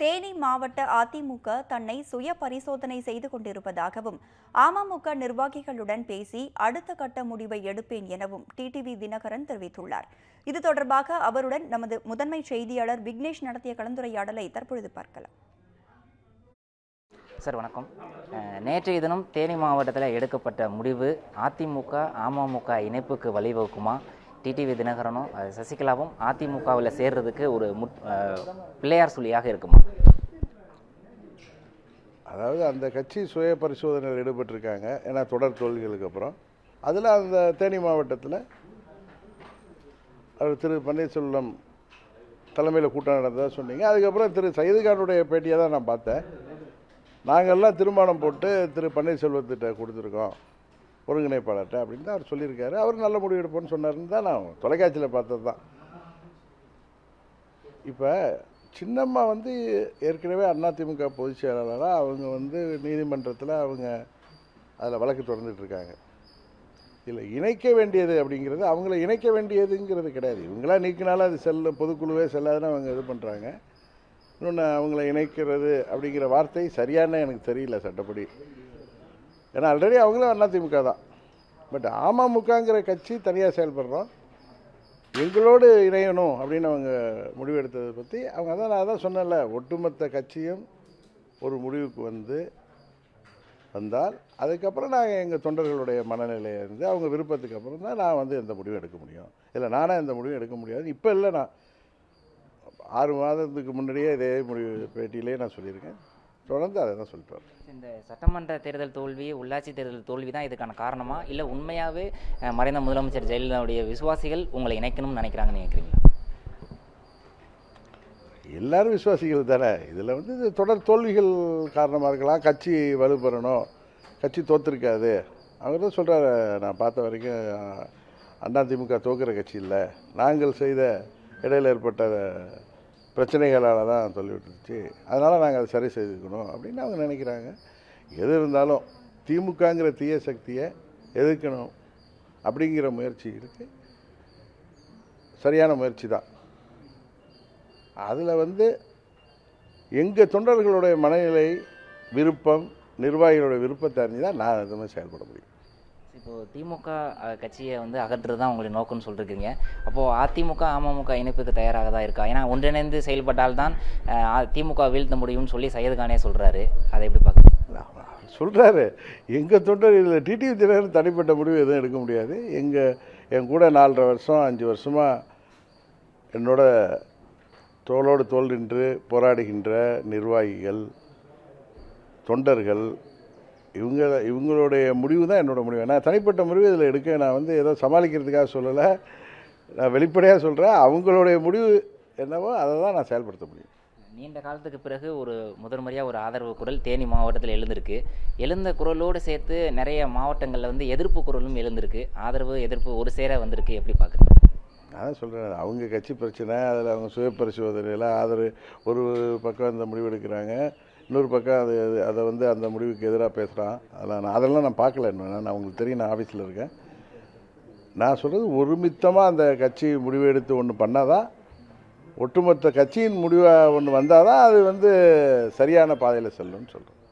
தேனி மாவட்ட அதிமுக தன்னை சுய பரிசோதனை செய்து கொண்டிருப்பதாகவும் அமமுக நிர்வாகிகளுடன் பேசி அடுத்த கட்ட முடிவை எடுப்பேன் எனவும் டிடிவி தினகரன் தெரிவித்துள்ளார் இது தொடர்பாக அவருடன் நமது முதன்மை செய்தியாளர் விக்னேஷ் நடத்திய கலந்துரையாடலை தற்பொழுது பார்க்கலாம் சார் வணக்கம் அஹ், நேற்றைய தினம் தேனி மாவட்டத்தில் எடுக்கப்பட்ட முடிவு அதிமுக அமமுக இணைப்புக்கு வழிவகுக்குமா டிடிவி தினகரனும் அஹ், சசிகலாவும் அதிமுகவில் சேர்றதுக்கு ஒரு முட் அஹ், பிள்ளையார் சொல்லியாக இருக்குமா அதாவது அந்த கட்சி சுய பரிசோதனையில் ஈடுபட்டிருக்காங்க ஏன்னா தொடர் தோல்விகளுக்கு அப்புறம் அதில் அந்த தேனி மாவட்டத்தில் அவர் திரு பன்னீர்செல்வம் தலைமையில் கூட்டம் நடந்ததா சொன்னீங்க அதுக்கப்புறம் திரு சைதுகானுடைய பேட்டியை தான் நான் பார்த்தேன் நாங்கள்லாம் தீர்மானம் போட்டு திரு பன்னீர்செல்வத்திட்ட கொடுத்துருக்கோம் ஒருங்கிணைப்பாளர்கிட்ட அப்படின்னு தான் அவர் சொல்லியிருக்காரு அவர் நல்ல முடிவு எடுப்போம்னு சொன்னாருன்னு தான் நான் தொலைக்காட்சியில் பார்த்தது தான் இப்போ சின்னம்மா வந்து ஏற்கனவே அதிமுக பொதுச் செயலாளராக அவங்க வந்து நீதிமன்றத்தில் அவங்க அதில் வழக்கு தொடர்ந்துட்டு இருக்காங்க இல்லை இணைக்க வேண்டியது அப்படிங்கிறது அவங்கள இணைக்க வேண்டியதுங்கிறது கிடையாது இவங்களா நீக்கினாலும் அது செல்ல பொதுக்குழுவே செல்லாதுன்னு அவங்க இது பண்ணுறாங்க இன்னொன்று அவங்கள இணைக்கிறது அப்படிங்கிற வார்த்தை சரியான எனக்கு தெரியல சட்டப்படி ஏன்னா ஆல்ரெடி அவங்களும் அதிமுக தான் பட் அமமுகங்கிற கட்சி தனியாக செயல்படுறோம் எங்களோடு இணையணும் அப்படின்னு அவங்க முடிவெடுத்ததை பற்றி அவங்க அதான் நான் அதான் சொன்னேன்ல ஒட்டுமொத்த கட்சியும் ஒரு முடிவுக்கு வந்து வந்தால் அதுக்கப்புறம் நாங்கள் எங்கள் தொண்டர்களுடைய மனநிலையை இருந்து அவங்க விருப்பத்துக்கு அப்புறம் தான் நான் வந்து எந்த முடிவும் எடுக்க முடியும் இல்லை நானே எந்த முடிவும் எடுக்க முடியாது இப்போ இல்லை நான் ஆறு மாதத்துக்கு முன்னாடியே இதே முடிவு பேட்டியிலே நான் சொல்லியிருக்கேன் தொடர்ந்து அதை தான் சொல்லிட்டு வரேன் இந்த சட்டமன்ற தேர்தல் தோல்வி உள்ளாட்சி தேர்தல் தோல்வி தான் இதுக்கான காரணமா இல்லை உண்மையாகவே அஹ், மறைந்த முதலமைச்சர் ஜெயலலிதாவுடைய விசுவாசிகள் உங்களை இணைக்கணும்னு நினைக்கிறாங்கன்னு நினைக்கிறீங்களா எல்லாரும் விசுவாசிகள் தானே இதில் வந்து இது தொடர் தோல்விகள் காரணமாக இருக்கலாம் கட்சி வலுப்பெறணும் கட்சி தோத்துருக்காது அவர் தான் சொல்கிறாரு நான் பார்த்த வரைக்கும் அதிமுக தோக்குற கட்சி இல்லை நாங்கள் செய்த இடையில் ஏற்பட்ட பிரச்சனைகளால் தான் சொல்லிவிட்டுருச்சு அதனால் நாங்கள் அதை சரி செய்துக்கணும் அப்படின்னு அவங்க நினைக்கிறாங்க எது இருந்தாலும் திமுகங்கிற தீய சக்தியை எதிர்க்கணும் அப்படிங்கிற முயற்சி இருக்குது சரியான முயற்சி தான் அதில் வந்து எங்கள் தொண்டர்களுடைய மனநிலை விருப்பம் நிர்வாகிகளுடைய விருப்பத்தை அறிஞ்சு தான் நான் அது மாதிரி செயல்பட முடியும் இப்போ திமுக அஹ், கட்சியை வந்து அகற்றுறது தான் உங்களுடைய நோக்கம்னு சொல்லிருக்கீங்க அப்போது அதிமுக அமமுக இணைப்புக்கு தயாராக தான் இருக்கா ஏன்னா ஒன்றிணைந்து செயல்பட்டால்தான் அஹ், அ- திமுக வீழ்த்த முடியும்னு சொல்லி சையதுகானே சொல்றாரு அதை எப்படி பார்க்குறீங்க சொல்கிறாரு எங்கள் தொண்டர் இதில் டிடிவி தினகரன் தனிப்பட்ட முடிவு எதுவும் எடுக்க முடியாது எங்கள் என் கூட நாலரை வருஷம் அஞ்சு வருஷமாக என்னோட தோளோடு தோள் நின்று போராடுகின்ற நிர்வாகிகள் தொண்டர்கள் இவங்க இவங்களுடைய முடிவு தான் என்னோட முடிவு நான் தனிப்பட்ட முடிவு இதில் எடுக்க நான் வந்து ஏதோ சமாளிக்கிறதுக்காக சொல்லலை நான் வெளிப்படையாக சொல்கிறேன் அவங்களுடைய முடிவு என்னவோ அதை தான் நான் செயல்படுத்த முடியும் நீண்ட காலத்துக்கு பிறகு ஒரு முதல் முறையாக ஒரு ஆதரவு குரல் தேனி மாவட்டத்தில் எழுந்திருக்கு எழுந்த குரலோடு சேர்த்து நிறைய மாவட்டங்களில் வந்து எதிர்ப்பு குரலும் எழுந்திருக்கு ஆதரவு எதிர்ப்பு ஒரு சேர வந்திருக்கு எப்படி பார்க்குறீங்க அதான் சொல்கிறேன் அவங்க கட்சி பிரச்சனை அதில் அவங்க சுய பரிசோதனையில் ஆதரவு ஒரு பக்கம் இந்த முடிவு எடுக்கிறாங்க இன்னொரு பக்கம் அது அது- அதை வந்து அந்த முடிவுக்கு எதிராக பேசுகிறான் அதெல்லாம் நான் அதெல்லாம் நான் பார்க்கல இன்னும் நான் அவங்களுக்கு தெரியும் நான் ஆஃபீஸில் இருக்கேன் நான் சொல்கிறது ஒருமித்தமாக அந்த கட்சி முடிவு எடுத்து ஒன்று பண்ணாதான் ஒட்டுமொத்த கட்சியின் முடிவாக ஒன்று வந்தால் தான் அது வந்து சரியான பாதையில் செல்லும்னு சொல்கிறேன்